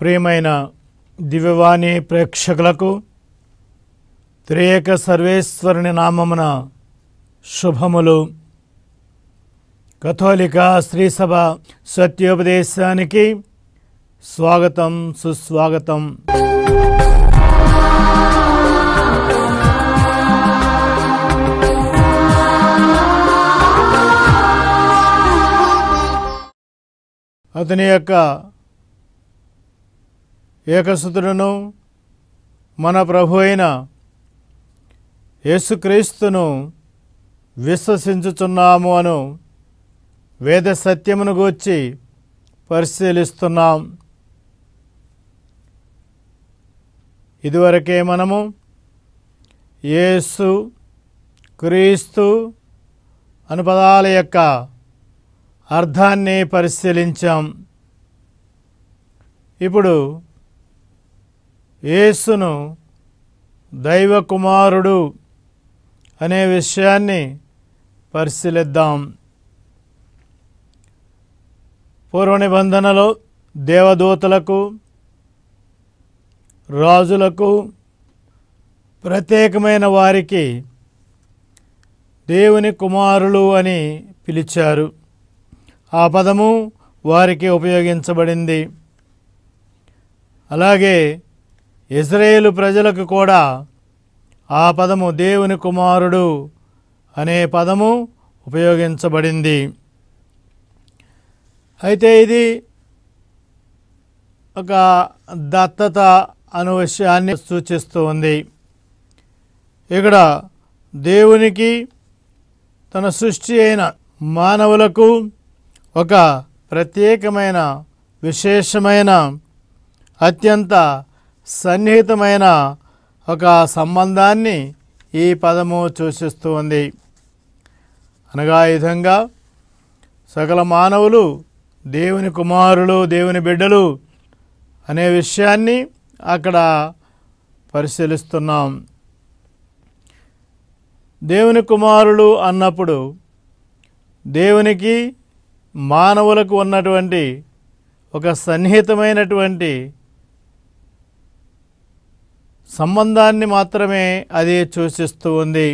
ప్రియమైన దివ్యవాణి ప్రేక్షకులకు త్రియేక సర్వేశ్వరుని నామమున శుభములు కథోలిక శ్రీసభ సత్యోపదేశానికి స్వాగతం సుస్వాగతం అతని యొక్క ఏకసుతుడును మన ప్రభు అయిన యేసుక్రీస్తును విశ్వసించుచున్నాము అను వేద సత్యమును గూర్చి పరిశీలిస్తున్నాం ఇదివరకే మనము యేసు క్రీస్తు అను పదాల యొక్క అర్థాన్ని పరిశీలించాం ఇప్పుడు యేసును దైవ కుమారుడు అనే విషయాన్ని పరిశీలిద్దాం పూర్వ నిబంధనలో దేవదూతలకు రాజులకు ప్రత్యేకమైన వారికి దేవుని కుమారులు అని పిలిచారు ఆ పదము వారికి ఉపయోగించబడింది అలాగే ఇజ్రాయేలు ప్రజలకు కూడా ఆ పదము దేవుని కుమారుడు అనే పదము ఉపయోగించబడింది అయితే ఇది ఒక దత్తత అను విషయాన్ని సూచిస్తూ ఉంది ఇక్కడ దేవునికి తన సృష్టి అయిన మానవులకు ఒక ప్రత్యేకమైన విశేషమైన అత్యంత సన్నిహితమైన ఒక సంబంధాన్ని ఈ పదము సూచిస్తూ ఉంది అనగా ఈ విధంగా సకల మానవులు దేవుని కుమారులు దేవుని బిడ్డలు అనే విషయాన్ని అక్కడ పరిశీలిస్తున్నాం దేవుని కుమారులు అన్నప్పుడు దేవునికి మానవులకు ఉన్నటువంటి ఒక సన్నిహితమైనటువంటి సంబంధాన్ని మాత్రమే అది సూచిస్తూ ఉంది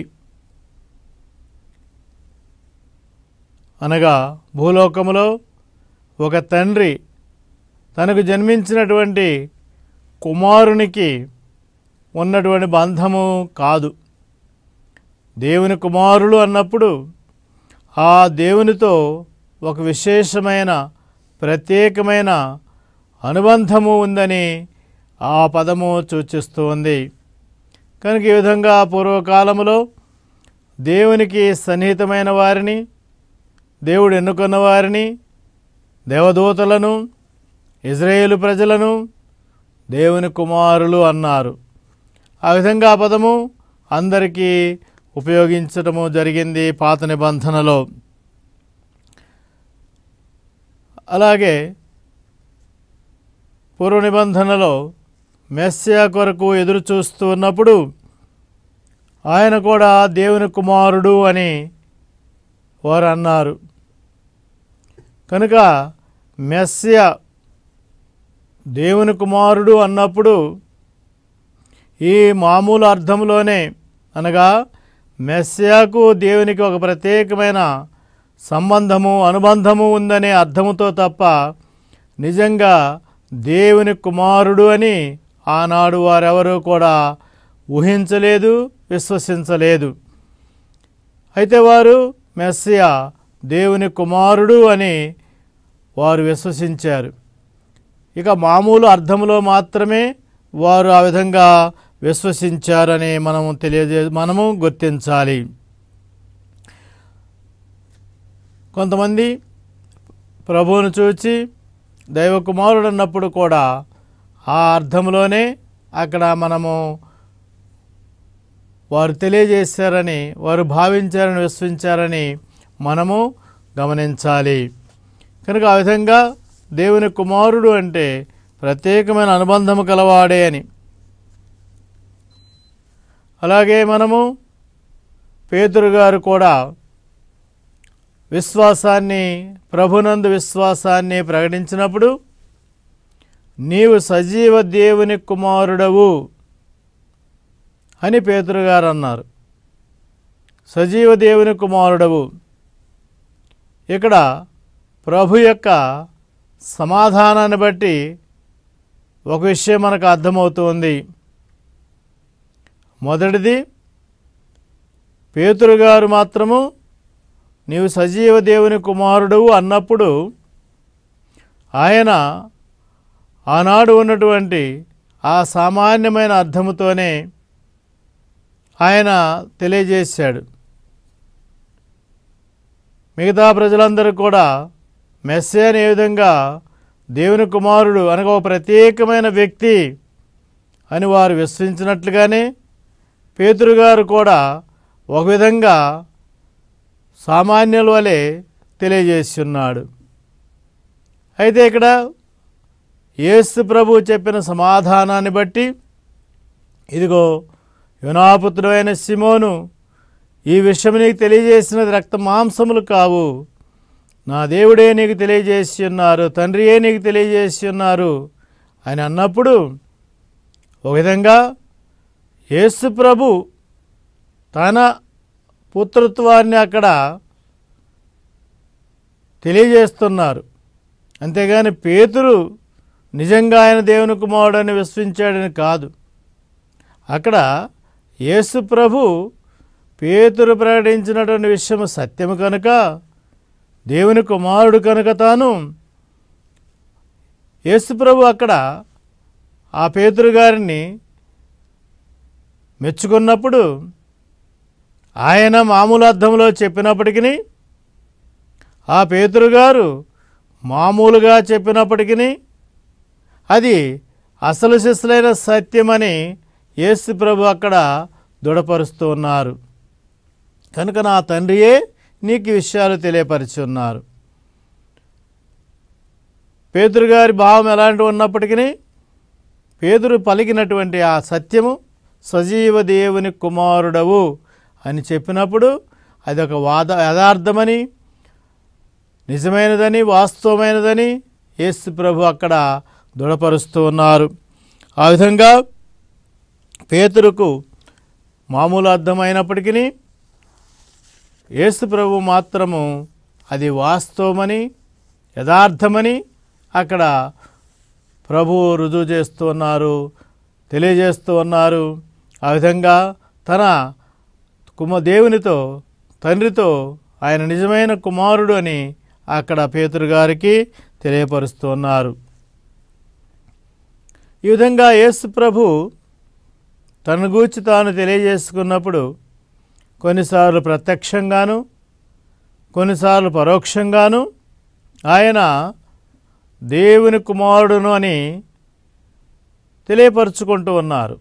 అనగా భూలోకములో ఒక తండ్రి తనకు జన్మించినటువంటి కుమారునికి ఉన్నటువంటి బంధము కాదు దేవుని కుమారులు అన్నప్పుడు ఆ దేవునితో ఒక విశేషమైన ప్రత్యేకమైన అనుబంధము ఉందని ఆ పదము సూచిస్తూ ఉంది కనుక ఈ విధంగా పూర్వకాలములో దేవునికి సన్నిహితమైన వారిని దేవుడు ఎన్నుకున్న వారిని దేవదూతలను ఇజ్రాయేలు ప్రజలను దేవుని కుమారులు అన్నారు ఆ విధంగా ఆ పదము అందరికీ ఉపయోగించటము జరిగింది పాత నిబంధనలో అలాగే పూర్వ నిబంధనలో మెస్సియా కొరకు ఎదురు చూస్తూ ఉన్నప్పుడు ఆయన కూడా దేవుని కుమారుడు అని వారు అన్నారు కనుక మెస్సియా దేవుని కుమారుడు అన్నప్పుడు ఈ మామూలు అర్థంలోనే అనగా మెస్సియాకు దేవునికి ఒక ప్రత్యేకమైన సంబంధము అనుబంధము ఉందనే అర్థముతో తప్ప నిజంగా దేవుని కుమారుడు అని ఆనాడు వారెవరూ కూడా ఊహించలేదు విశ్వసించలేదు అయితే వారు మెస్సియా దేవుని కుమారుడు అని వారు విశ్వసించారు ఇక మామూలు అర్థంలో మాత్రమే వారు ఆ విధంగా విశ్వసించారని మనము తెలియజే మనము గుర్తించాలి కొంతమంది ప్రభువును చూచి దైవ కుమారుడు అన్నప్పుడు కూడా ఆ అర్థంలోనే అక్కడ మనము వారు తెలియజేశారని వారు భావించారని విశ్వసించారని మనము గమనించాలి కనుక ఆ విధంగా దేవుని కుమారుడు అంటే ప్రత్యేకమైన అనుబంధము కలవాడే అని అలాగే మనము పేతురు గారు కూడా విశ్వాసాన్ని ప్రభునందు విశ్వాసాన్ని ప్రకటించినప్పుడు నీవు సజీవ దేవుని కుమారుడవు అని పేతురు గారు అన్నారు సజీవ దేవుని కుమారుడవు ఇక్కడ ప్రభు యొక్క సమాధానాన్ని బట్టి ఒక విషయం మనకు అర్థమవుతుంది మొదటిది పేతురు గారు మాత్రము నీవు సజీవ దేవుని కుమారుడు అన్నప్పుడు ఆయన ఆనాడు ఉన్నటువంటి ఆ సామాన్యమైన అర్థముతోనే ఆయన తెలియజేశాడు మిగతా ప్రజలందరూ కూడా మెస్సేని ఏ విధంగా దేవుని కుమారుడు అనగా ఒక ప్రత్యేకమైన వ్యక్తి అని వారు విశ్వసించినట్లుగానే పేతురు గారు కూడా ఒక విధంగా సామాన్యుల వలె తెలియజేసి ఉన్నాడు అయితే ఇక్కడ యేసు ప్రభు చెప్పిన సమాధానాన్ని బట్టి ఇదిగో యునాపుత్రుడైన సిమోను ఈ విషయం నీకు తెలియజేసినది రక్త మాంసములు కావు నా దేవుడే నీకు తెలియజేసి ఉన్నారు తండ్రియే నీకు తెలియజేసి ఉన్నారు అని అన్నప్పుడు ఒక విధంగా యేసు ప్రభు తన పుత్రత్వాన్ని అక్కడ తెలియజేస్తున్నారు అంతేగాని పేతురు నిజంగా ఆయన దేవుని కుమారుడని విశ్వించాడని కాదు అక్కడ యేసు ప్రభు పేతురు ప్రకటించినటువంటి విషయము సత్యము కనుక దేవుని కుమారుడు కనుక తాను యేసు ప్రభు అక్కడ ఆ పేతురు గారిని మెచ్చుకున్నప్పుడు ఆయన మామూలు అర్థంలో చెప్పినప్పటికీ ఆ పేతురు గారు మామూలుగా చెప్పినప్పటికీ అది అసలు శిస్సులైన సత్యమని యేసు ప్రభు అక్కడ దృఢపరుస్తూ ఉన్నారు కనుక నా తండ్రియే నీకు ఈ విషయాలు తెలియపరిచి ఉన్నారు పేతురు గారి భావం ఎలాంటి ఉన్నప్పటికీ పేదరు పలికినటువంటి ఆ సత్యము సజీవ దేవుని కుమారుడవు అని చెప్పినప్పుడు అది ఒక వాద యథార్థమని నిజమైనదని వాస్తవమైనదని యేసు ప్రభు అక్కడ దృఢపరుస్తూ ఉన్నారు ఆ విధంగా పేతురుకు మామూలు అర్థమైనప్పటికీ యేసు ప్రభు మాత్రము అది వాస్తవమని యథార్థమని అక్కడ ప్రభు రుజువు చేస్తూ ఉన్నారు తెలియజేస్తూ ఉన్నారు ఆ విధంగా తన కుమ దేవునితో తండ్రితో ఆయన నిజమైన కుమారుడు అని అక్కడ పేతురు గారికి తెలియపరుస్తూ ఉన్నారు ఈ విధంగా యేసు ప్రభు తన గూర్చి తాను తెలియజేసుకున్నప్పుడు కొన్నిసార్లు ప్రత్యక్షంగాను కొన్నిసార్లు పరోక్షంగాను ఆయన దేవుని కుమారుడును అని తెలియపరుచుకుంటూ ఉన్నారు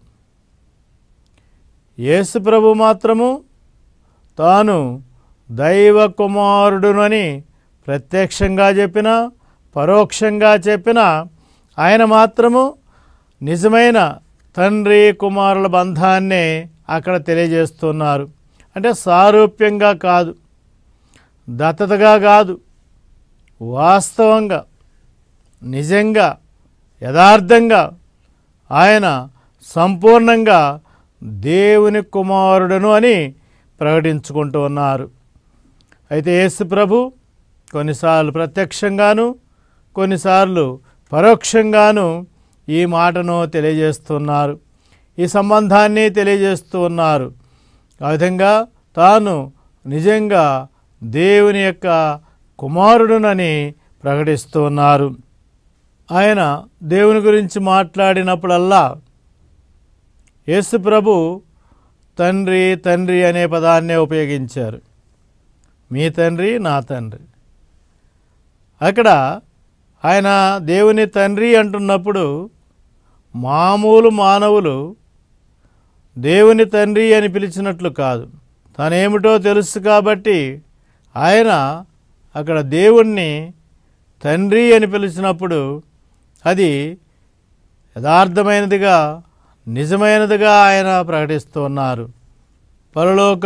యేసు ప్రభు మాత్రము తాను దైవ కుమారుడునని ప్రత్యక్షంగా చెప్పిన పరోక్షంగా చెప్పిన ఆయన మాత్రము నిజమైన తండ్రి కుమారుల బంధాన్నే అక్కడ తెలియజేస్తున్నారు అంటే సారూప్యంగా కాదు దత్తతగా కాదు వాస్తవంగా నిజంగా యథార్థంగా ఆయన సంపూర్ణంగా దేవుని కుమారుడను అని ప్రకటించుకుంటూ ఉన్నారు అయితే యేసు ప్రభు కొన్నిసార్లు ప్రత్యక్షంగాను కొన్నిసార్లు పరోక్షంగాను ఈ మాటను తెలియజేస్తున్నారు ఈ సంబంధాన్ని తెలియజేస్తూ ఉన్నారు ఆ విధంగా తాను నిజంగా దేవుని యొక్క కుమారుడునని ప్రకటిస్తూ ఉన్నారు ఆయన దేవుని గురించి మాట్లాడినప్పుడల్లా యేసు ప్రభు తండ్రి తండ్రి అనే పదాన్నే ఉపయోగించారు మీ తండ్రి నా తండ్రి అక్కడ ఆయన దేవుని తండ్రి అంటున్నప్పుడు మామూలు మానవులు దేవుని తండ్రి అని పిలిచినట్లు కాదు తనేమిటో తెలుసు కాబట్టి ఆయన అక్కడ దేవుణ్ణి తండ్రి అని పిలిచినప్పుడు అది యథార్థమైనదిగా నిజమైనదిగా ఆయన ప్రకటిస్తూ ఉన్నారు పరలోక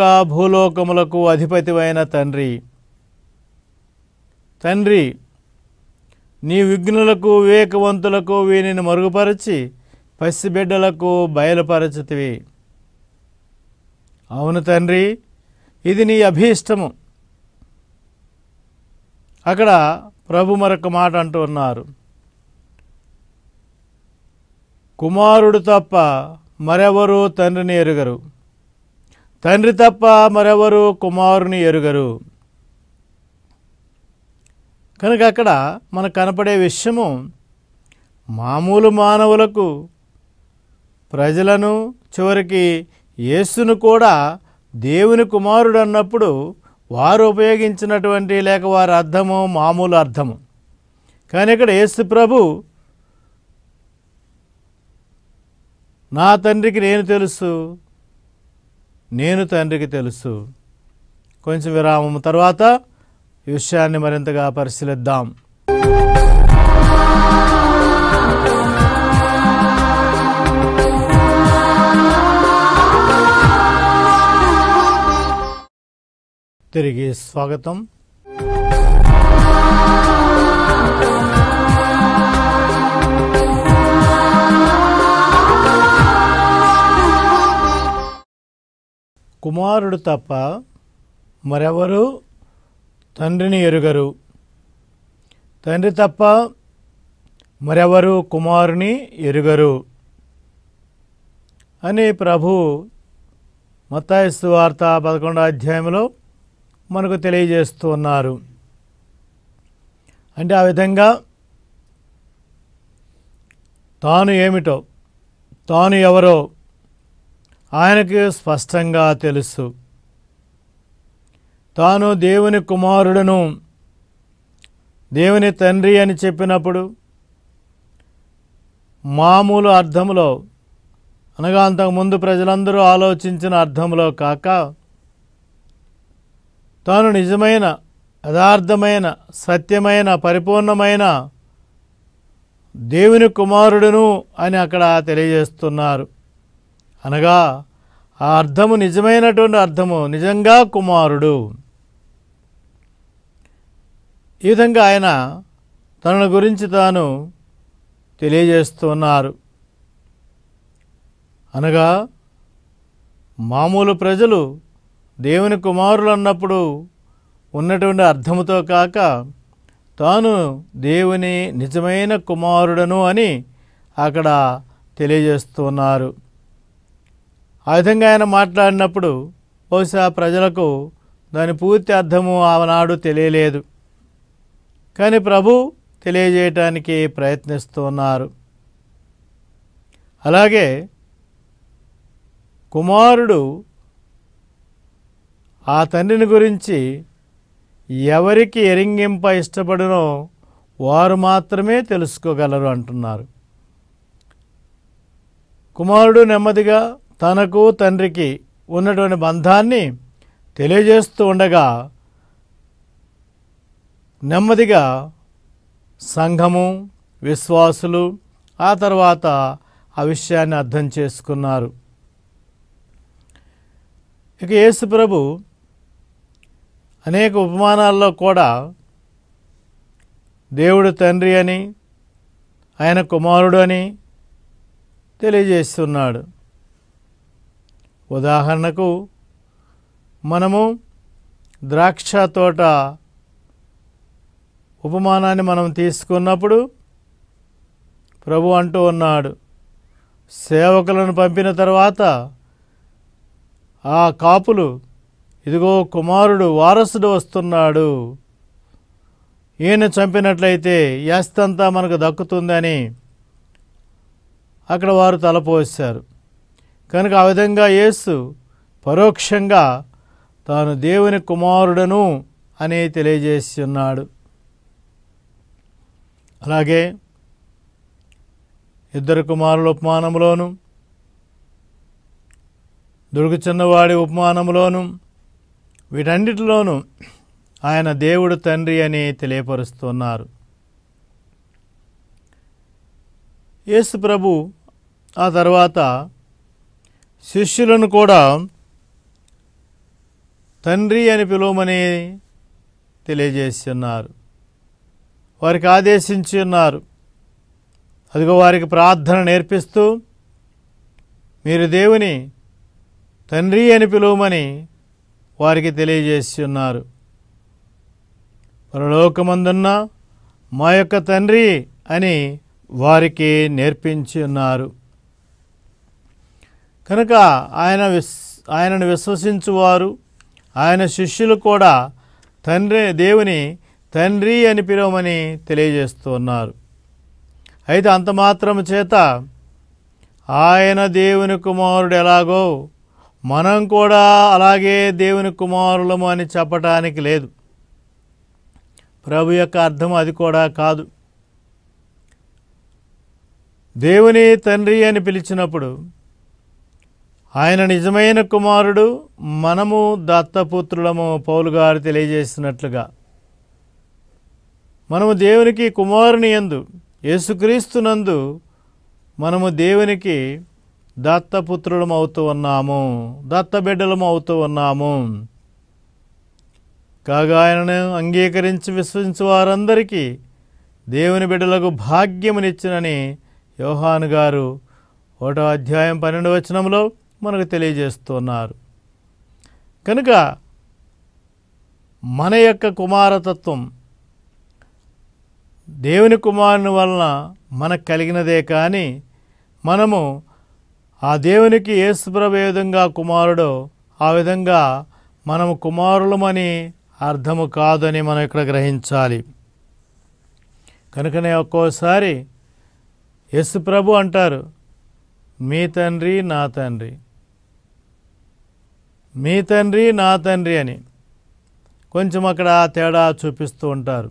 భూలోకములకు అధిపతివైన తండ్రి తండ్రి నీ విఘ్నులకు వివేకవంతులకు వీనిని మరుగుపరచి పసిబిడ్డలకు బయలుపరచుతివి అవును తండ్రి ఇది నీ అభీష్టము అక్కడ ప్రభు మరొక మాట అంటూ ఉన్నారు కుమారుడు తప్ప మరెవరు తండ్రిని ఎరుగరు తండ్రి తప్ప మరెవరు కుమారుని ఎరుగరు కనుక అక్కడ మనకు కనపడే విషయము మామూలు మానవులకు ప్రజలను చివరికి యేసును కూడా దేవుని కుమారుడు అన్నప్పుడు వారు ఉపయోగించినటువంటి లేక వారి అర్థము మామూలు అర్థము కానీ ఇక్కడ యేసు ప్రభు నా తండ్రికి నేను తెలుసు నేను తండ్రికి తెలుసు కొంచెం విరామం తర్వాత ఈ విషయాన్ని మరింతగా పరిశీలిద్దాం తిరిగి స్వాగతం కుమారుడు తప్ప మరెవరు తండ్రిని ఎరుగరు తండ్రి తప్ప మరెవరు కుమారుని ఎరుగరు అని ప్రభు మత్తాయిస్తు వార్త పదకొండో అధ్యాయంలో మనకు తెలియజేస్తూ ఉన్నారు అంటే ఆ విధంగా తాను ఏమిటో తాను ఎవరో ఆయనకి స్పష్టంగా తెలుసు తాను దేవుని కుమారుడును దేవుని తండ్రి అని చెప్పినప్పుడు మామూలు అర్థంలో అనగా అంతకుముందు ప్రజలందరూ ఆలోచించిన అర్థంలో కాక తాను నిజమైన యథార్థమైన సత్యమైన పరిపూర్ణమైన దేవుని కుమారుడును అని అక్కడ తెలియజేస్తున్నారు అనగా ఆ అర్థము నిజమైనటువంటి అర్థము నిజంగా కుమారుడు ఈ విధంగా ఆయన తన గురించి తాను తెలియజేస్తున్నారు అనగా మామూలు ప్రజలు దేవుని కుమారులు అన్నప్పుడు ఉన్నటువంటి అర్థముతో కాక తాను దేవుని నిజమైన కుమారుడను అని అక్కడ తెలియజేస్తున్నారు ఆ విధంగా ఆయన మాట్లాడినప్పుడు బహుశా ప్రజలకు దాని పూర్తి అర్థము ఆనాడు తెలియలేదు కానీ ప్రభు తెలియజేయటానికి ప్రయత్నిస్తున్నారు అలాగే కుమారుడు ఆ తండ్రిని గురించి ఎవరికి ఎరింగింప ఇష్టపడినో వారు మాత్రమే తెలుసుకోగలరు అంటున్నారు కుమారుడు నెమ్మదిగా తనకు తండ్రికి ఉన్నటువంటి బంధాన్ని తెలియజేస్తూ ఉండగా నెమ్మదిగా సంఘము విశ్వాసులు ఆ తర్వాత ఆ విషయాన్ని అర్థం చేసుకున్నారు ఇక యేసు ప్రభు అనేక ఉపమానాల్లో కూడా దేవుడు తండ్రి అని ఆయన కుమారుడు అని తెలియజేస్తున్నాడు ఉదాహరణకు మనము ద్రాక్ష తోట ఉపమానాన్ని మనం తీసుకున్నప్పుడు ప్రభు అంటూ ఉన్నాడు సేవకులను పంపిన తర్వాత ఆ కాపులు ఇదిగో కుమారుడు వారసుడు వస్తున్నాడు ఈయన చంపినట్లయితే యాస్తంతా మనకు దక్కుతుందని అక్కడ వారు తలపోసారు కనుక ఆ విధంగా యేసు పరోక్షంగా తాను దేవుని కుమారుడను అని తెలియజేసి ఉన్నాడు అలాగే ఇద్దరు కుమారుల ఉపమానంలోను దుడుగు చిన్నవాడి ఉపమానంలోను వీటన్నిటిలోనూ ఆయన దేవుడు తండ్రి అని తెలియపరుస్తున్నారు యేసు ప్రభు ఆ తర్వాత శిష్యులను కూడా తండ్రి అని పిలువమని తెలియజేస్తున్నారు వారికి ఆదేశించి ఉన్నారు అదిగో వారికి ప్రార్థన నేర్పిస్తూ మీరు దేవుని తండ్రి అని పిలువమని వారికి తెలియజేసి ఉన్నారు పరలోకమందున్న మా యొక్క తండ్రి అని వారికి నేర్పించి ఉన్నారు కనుక ఆయన విస్ ఆయనను విశ్వసించువారు ఆయన శిష్యులు కూడా తండ్రి దేవుని తండ్రి అని పిలవమని తెలియజేస్తూ ఉన్నారు అయితే అంత మాత్రము చేత ఆయన దేవుని కుమారుడు ఎలాగో మనం కూడా అలాగే దేవుని కుమారులము అని చెప్పటానికి లేదు ప్రభు యొక్క అర్థం అది కూడా కాదు దేవుని తండ్రి అని పిలిచినప్పుడు ఆయన నిజమైన కుమారుడు మనము దత్తపుత్రులము పౌలు గారు తెలియజేసినట్లుగా మనము దేవునికి కుమారుని యందు యేసుక్రీస్తునందు మనము దేవునికి దత్తపుత్రులం అవుతూ ఉన్నాము దత్తబిడ్డలం అవుతూ ఉన్నాము కాగా ఆయనను అంగీకరించి విశ్వసించు వారందరికీ దేవుని బిడ్డలకు భాగ్యమునిచ్చినని యోహాను గారు ఒకటో అధ్యాయం పన్నెండు వచనంలో మనకు తెలియజేస్తున్నారు కనుక మన యొక్క కుమారతత్వం దేవుని కుమారుని వలన మనకు కలిగినదే కానీ మనము ఆ దేవునికి యేసుప్రభు ఏ విధంగా కుమారుడో ఆ విధంగా మనము కుమారులమని అర్థము కాదని మనం ఇక్కడ గ్రహించాలి కనుకనే ఒక్కోసారి యేసుప్రభు అంటారు మీ తండ్రి నా తండ్రి మీ తండ్రి నా తండ్రి అని కొంచెం అక్కడ తేడా చూపిస్తూ ఉంటారు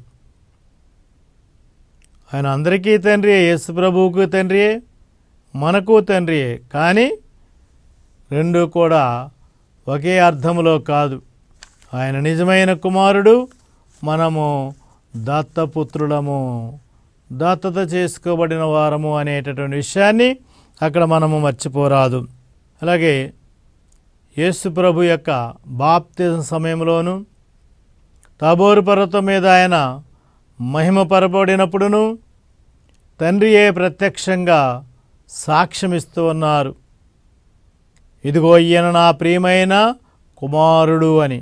ఆయన అందరికీ తండ్రియే యేసు ప్రభువుకు తండ్రియే మనకు తండ్రియే కానీ రెండు కూడా ఒకే అర్థములో కాదు ఆయన నిజమైన కుమారుడు మనము దత్తపుత్రులము దత్తత చేసుకోబడిన వారము అనేటటువంటి విషయాన్ని అక్కడ మనము మర్చిపోరాదు అలాగే యేసు ప్రభు యొక్క బాప్తిజం సమయంలోను తాబోరు పర్వతం మీద ఆయన మహిమ పరబడినప్పుడును తండ్రియే ప్రత్యక్షంగా సాక్ష్యమిస్తూ ఉన్నారు ఇదిగో ఈయన నా ప్రియమైన కుమారుడు అని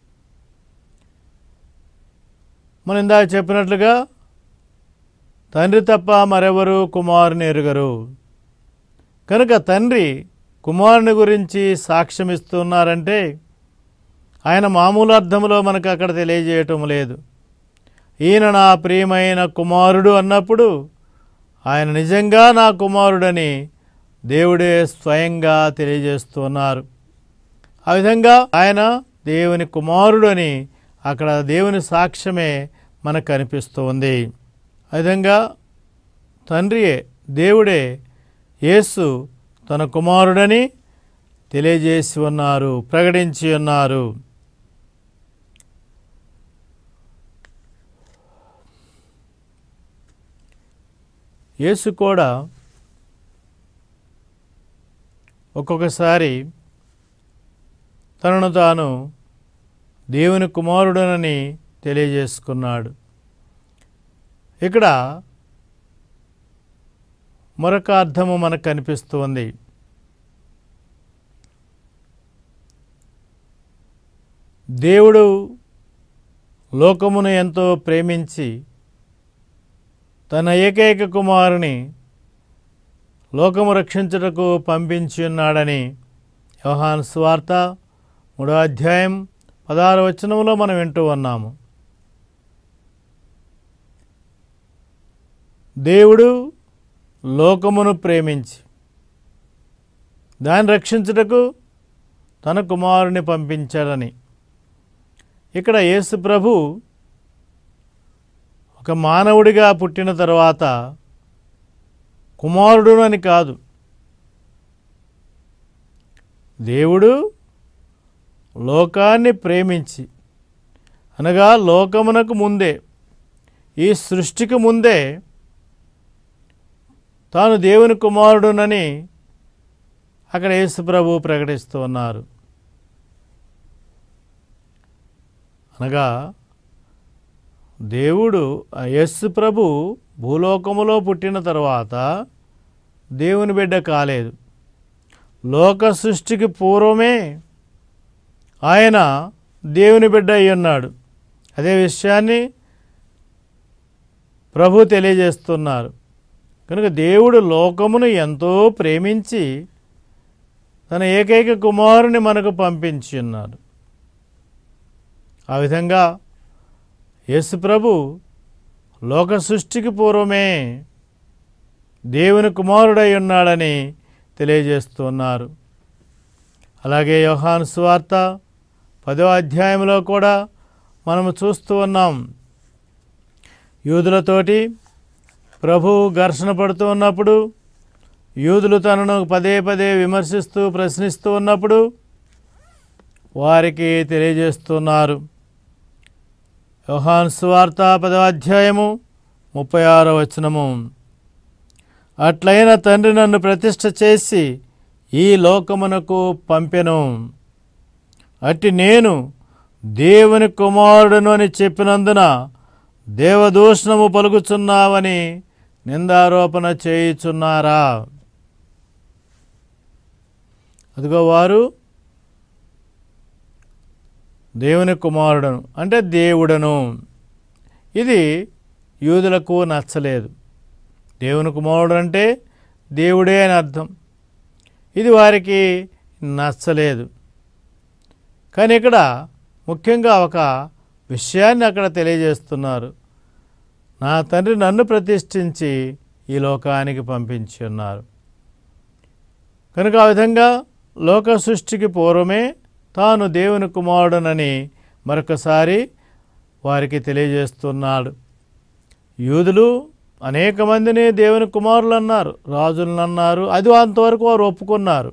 మనం ఇందాక చెప్పినట్లుగా తండ్రి తప్ప మరెవరు కుమారుని ఎరుగరు కనుక తండ్రి కుమారుని గురించి సాక్ష్యమిస్తున్నారంటే ఆయన మామూలు అర్థంలో మనకు అక్కడ తెలియజేయటం లేదు ఈయన నా ప్రియమైన కుమారుడు అన్నప్పుడు ఆయన నిజంగా నా కుమారుడని దేవుడే స్వయంగా తెలియజేస్తున్నారు ఆ విధంగా ఆయన దేవుని కుమారుడు అని అక్కడ దేవుని సాక్ష్యమే మనకు కనిపిస్తుంది ఆ విధంగా తండ్రియే దేవుడే యేసు తన కుమారుడని తెలియజేసి ఉన్నారు ప్రకటించి ఉన్నారు యేసు కూడా ఒక్కొక్కసారి తనను తాను దేవుని కుమారుడనని తెలియజేసుకున్నాడు ఇక్కడ మరొక అర్థము మనకు కనిపిస్తుంది దేవుడు లోకమును ఎంతో ప్రేమించి తన ఏకైక కుమారుని లోకము రక్షించుటకు పంపించి ఉన్నాడని యోహాన్ స్వార్త మూడో అధ్యాయం పదహారు వచనంలో మనం వింటూ ఉన్నాము దేవుడు లోకమును ప్రేమించి దాన్ని రక్షించుటకు తన కుమారుని పంపించాడని ఇక్కడ యేసు ప్రభు ఒక మానవుడిగా పుట్టిన తర్వాత కుమారుడు అని కాదు దేవుడు లోకాన్ని ప్రేమించి అనగా లోకమునకు ముందే ఈ సృష్టికి ముందే తాను దేవుని కుమారుడునని అక్కడ యేసు ప్రభు ప్రకటిస్తూ ఉన్నారు అనగా దేవుడు ఆ యేసు ప్రభు భూలోకములో పుట్టిన తర్వాత దేవుని బిడ్డ కాలేదు లోక సృష్టికి పూర్వమే ఆయన దేవుని బిడ్డ అయి ఉన్నాడు అదే విషయాన్ని ప్రభు తెలియజేస్తున్నారు కనుక దేవుడు లోకమును ఎంతో ప్రేమించి తన ఏకైక కుమారుని మనకు పంపించి ఉన్నారు ఆ విధంగా యేసు ప్రభు లోక సృష్టికి పూర్వమే దేవుని కుమారుడై ఉన్నాడని తెలియజేస్తున్నారు అలాగే యోహాను సువార్త పదో అధ్యాయంలో కూడా మనము చూస్తూ ఉన్నాం యూదులతోటి ప్రభు ఘర్షణ పడుతూ ఉన్నప్పుడు యూదులు తనను పదే పదే విమర్శిస్తూ ప్రశ్నిస్తూ ఉన్నప్పుడు వారికి తెలియజేస్తున్నారు యోహాన్ సువార్త పదవ అధ్యాయము ముప్పై ఆరో వచనము అట్లైన తండ్రి నన్ను ప్రతిష్ఠ చేసి ఈ లోకమునకు పంపెను అట్టి నేను దేవుని కుమారుడును అని చెప్పినందున దేవదూషణము పలుకుచున్నావని నిందారోపణ చేయుచున్నారా అదిగో వారు దేవుని కుమారుడను అంటే దేవుడను ఇది యూదులకు నచ్చలేదు దేవుని కుమారుడు అంటే దేవుడే అని అర్థం ఇది వారికి నచ్చలేదు కానీ ఇక్కడ ముఖ్యంగా ఒక విషయాన్ని అక్కడ తెలియజేస్తున్నారు నా తండ్రి నన్ను ప్రతిష్ఠించి ఈ లోకానికి పంపించి ఉన్నారు కనుక ఆ విధంగా లోక సృష్టికి పూర్వమే తాను దేవుని కుమారుడనని మరొకసారి వారికి తెలియజేస్తున్నాడు యూదులు అనేక మందిని దేవుని కుమారులు అన్నారు రాజులను అన్నారు అది అంతవరకు వారు ఒప్పుకున్నారు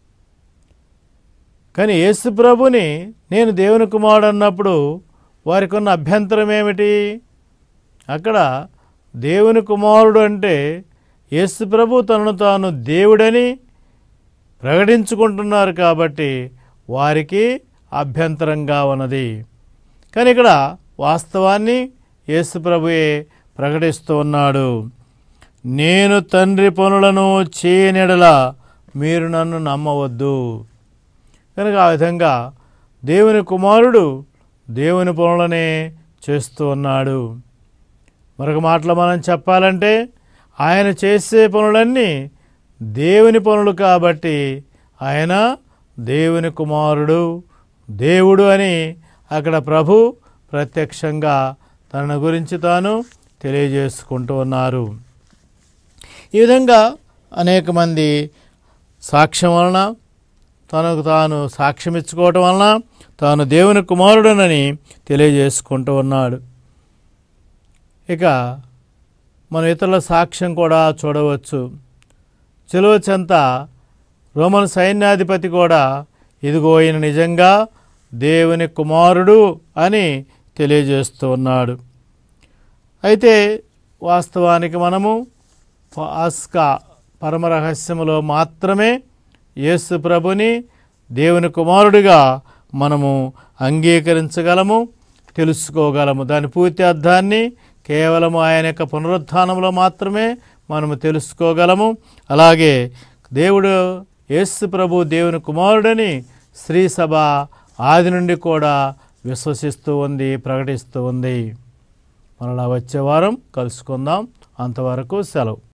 కానీ యేసు ప్రభుని నేను దేవుని కుమారుడు అన్నప్పుడు వారికి ఉన్న అభ్యంతరం ఏమిటి అక్కడ దేవుని కుమారుడు అంటే యేసు ప్రభు తనను తాను దేవుడని ప్రకటించుకుంటున్నారు కాబట్టి వారికి అభ్యంతరంగా ఉన్నది కానీ ఇక్కడ వాస్తవాన్ని యేసు ప్రభుయే ప్రకటిస్తూ ఉన్నాడు నేను తండ్రి పనులను చేయనెడల మీరు నన్ను నమ్మవద్దు కనుక ఆ విధంగా దేవుని కుమారుడు దేవుని పనులనే చేస్తూ ఉన్నాడు మరొక మాటలో మనం చెప్పాలంటే ఆయన చేసే పనులన్నీ దేవుని పనులు కాబట్టి ఆయన దేవుని కుమారుడు దేవుడు అని అక్కడ ప్రభు ప్రత్యక్షంగా తన గురించి తాను తెలియజేసుకుంటూ ఉన్నారు ఈ విధంగా అనేక మంది సాక్ష్యం వలన తనకు తాను సాక్ష్యం ఇచ్చుకోవటం వలన తాను దేవుని కుమారుడనని తెలియజేసుకుంటూ ఉన్నాడు ఇక మన ఇతరుల సాక్ష్యం కూడా చూడవచ్చు చెలువ చెంత రోమన్ సైన్యాధిపతి కూడా ఇదిగో ఈయన నిజంగా దేవుని కుమారుడు అని తెలియజేస్తూ ఉన్నాడు అయితే వాస్తవానికి మనము ఆస్కా పరమరహస్యములో మాత్రమే యేసు ప్రభుని దేవుని కుమారుడిగా మనము అంగీకరించగలము తెలుసుకోగలము దాని పూర్తి అర్థాన్ని కేవలము ఆయన యొక్క పునరుత్థానంలో మాత్రమే మనము తెలుసుకోగలము అలాగే దేవుడు యేసు ప్రభు దేవుని కుమారుడని శ్రీ సభ ఆది నుండి కూడా విశ్వసిస్తూ ఉంది ప్రకటిస్తూ ఉంది మరలా వచ్చే వారం కలుసుకుందాం అంతవరకు సెలవు